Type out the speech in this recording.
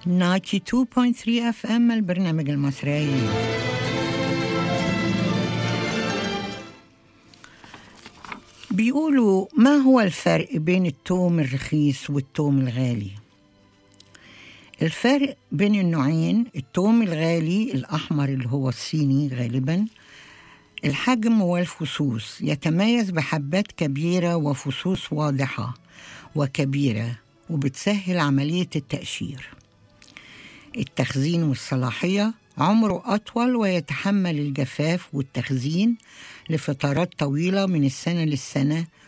92.3 اف ام البرنامج المصري بيقولوا ما هو الفرق بين التوم الرخيص والتوم الغالي الفرق بين النوعين التوم الغالي الأحمر اللي هو الصيني غالبا الحجم والفصوص يتميز بحبات كبيرة وفصوص واضحة وكبيرة وبتسهل عملية التقشير التخزين والصلاحية عمره أطول ويتحمل الجفاف والتخزين لفترات طويلة من السنة للسنة